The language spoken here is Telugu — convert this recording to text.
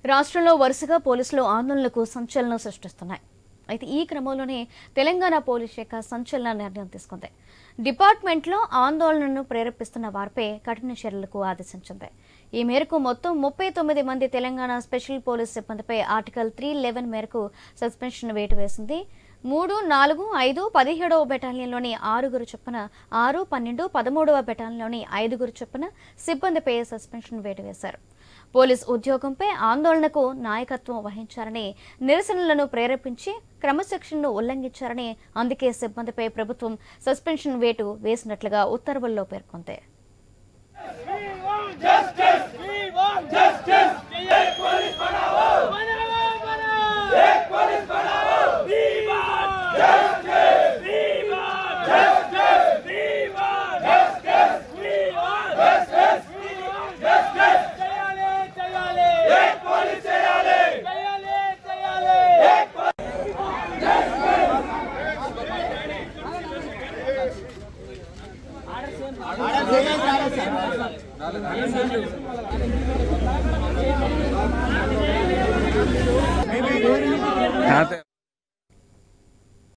రాష్ట్రంలో వరుసగా పోలీసులు ఆందోళనలకు సంచలనం సృష్టిస్తున్నాయి అయితే ఈ క్రమంలోనే తెలంగాణ పోలీస్ శాఖ సంచలన నిర్ణయం తీసుకుంది డిపార్ట్మెంట్లో ఆందోళనను ప్రేరేపిస్తున్న వారిపై కఠిన చర్యలకు ఆదేశించింది ఈ మేరకు మొత్తం ముప్పై తొమ్మిది మంది తెలంగాణ స్పెషల్ పోలీస్ సిబ్బందిపై ఆర్టికల్ త్రీ లెవెన్ మేరకు సస్పెన్షన్ వేటు వేసింది మూడు నాలుగు ఐదు పదిహేడవ బెటాలియన్లోని ఆరుగురు చొప్పున ఆరు పన్నెండు పదమూడవ బెటాలియన్లోని ఐదుగురు చొప్పున సిబ్బందిపై సస్పెన్షన్ వేటు వేశారు పోలీస్ ఉద్యోగంపై ఆందోళనకు నాయకత్వం వహించారని నిరసనలను ప్రేరేపించి క్రమశిక్షణను ఉల్లంఘించారని అందుకే సిబ్బందిపై ప్రభుత్వం సస్పెన్షన్ వేటు వేసినట్లుగా ఉత్తర్వుల్లో పేర్కొంది We want justice. एक पुलिस बनाओ. बनाओ, बनाओ. एक पुलिस बनाओ. We want justice. We want justice. We want justice. We want justice. We want justice. చేయాలి, చేయాలి. एक पुलिस చేయాలి. చేయాలి, చేయాలి. एक हाँ तो